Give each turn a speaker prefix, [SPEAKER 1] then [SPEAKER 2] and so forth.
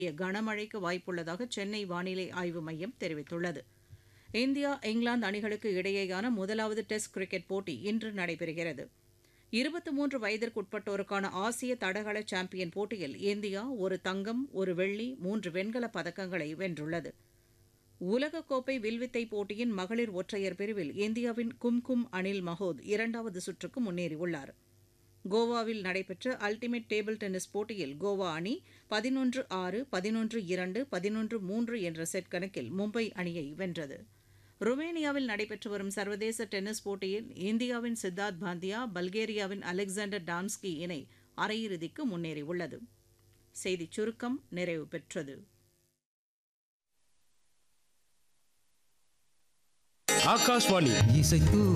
[SPEAKER 1] கனமழைக்கு வாய்ப்புள்ளதாக சென்னை வானிலை ஆய்வு மையம் தெரிவித்துள்ளது இந்தியா இங்கிலாந்து அணிகளுக்கு இடையேயான முதலாவது டெஸ்ட் கிரிக்கெட் போட்டி இன்று நடைபெறுகிறது இருபத்தி மூன்று வயதிற்குட்பட்டோருக்கான ஆசிய தடகள சாம்பியன் போட்டியில் இந்தியா ஒரு தங்கம் ஒரு வெள்ளி மூன்று வெண்கலப் பதக்கங்களை வென்றுள்ளது உலகக்கோப்பை வில்வித்தை போட்டியின் மகளிர் ஒற்றையர் பிரிவில் இந்தியாவின் கும்கும் அனில் மஹோத் இரண்டாவது சுற்றுக்கு முன்னேறியுள்ளார் கோவாவில் நடைபெற்ற அல்டிமேட் டேபிள் டென்னிஸ் போட்டியில் கோவா அணி பதினொன்று ஆறு பதினொன்று இரண்டு பதினொன்று மூன்று என்ற செட் கணக்கில் மும்பை அணியை வென்றது ருமேனியாவில் நடைபெற்று வரும் சர்வதேச டென்னிஸ் போட்டியில் இந்தியாவின் சித்தார்த் பாந்தியா பல்கேரியாவின் அலெக்சாண்டர் டாம்ஸ்கி இணை அரையிறுதிக்கு முன்னேறியுள்ளது செய்திச் சுருக்கம் நிறைவு பெற்றது
[SPEAKER 2] ஆகாஷ்வாணி
[SPEAKER 3] இசைத்து